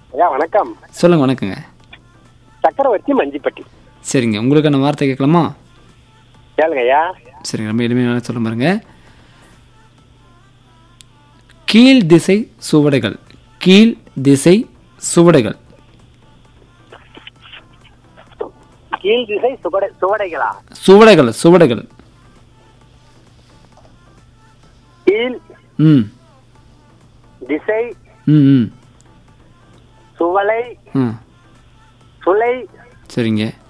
ஐயா வணக்கம் சொல்லுங்க வணக்கங்க சக்கரவர்த்தி மஞ்சிப்பட்டி சரிங்க உங்களுக்கான வார்த்தை கேட்கலாமா கேளுங்க ஐயா சரிங்க ரொம்ப எளிமையான சொல்ல பாருங்க கீழ் திசை சுவடைகள் கீழ் திசை சுவடைகள் கீழ் திசை சுவடை சுவடைகளா சுவடைகள் சுவடைகள் கீழ் ம் திசை ம் ம் சுவலை ஆ சுளை சரிங்க